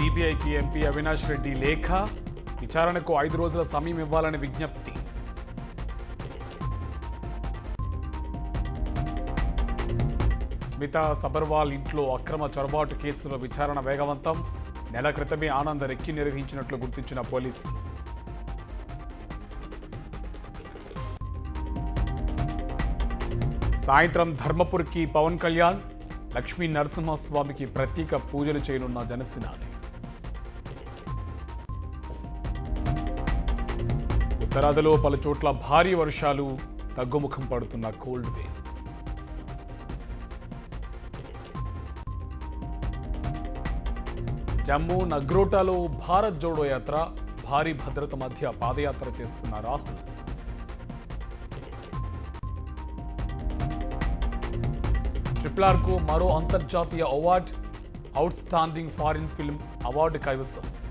సిబిఐకి ఎంపీ అవినాష్ రెడ్డి లేఖ విచారణకు ఐదు రోజుల సమయం ఇవ్వాలని విజ్ఞప్తి స్మిత సబర్వాల్ ఇంట్లో అక్రమ చొరబాటు కేసులో విచారణ వేగవంతం నెల క్రితమే ఆనంద్ రెక్కి నిర్వహించినట్లు గుర్తించిన పోలీసులు సాయంత్రం ధర్మపురికి పవన్ కళ్యాణ్ లక్ష్మీ నరసింహస్వామికి ప్రత్యేక పూజలు చేయనున్న జనసేనాని ఉత్తరాదిలో పలు చోట్ల భారీ వర్షాలు తగ్గుముఖం పడుతున్న కోల్డ్ వేవ్ జమ్మూ నగ్రోటాలో భారత్ జోడో యాత్ర భారీ భద్రత మధ్య పాదయాత్ర చేస్తున్న రాహుల్ ట్రిపుల్ ఆర్కు మరో అంతర్జాతీయ award outstanding foreign film award కైవసం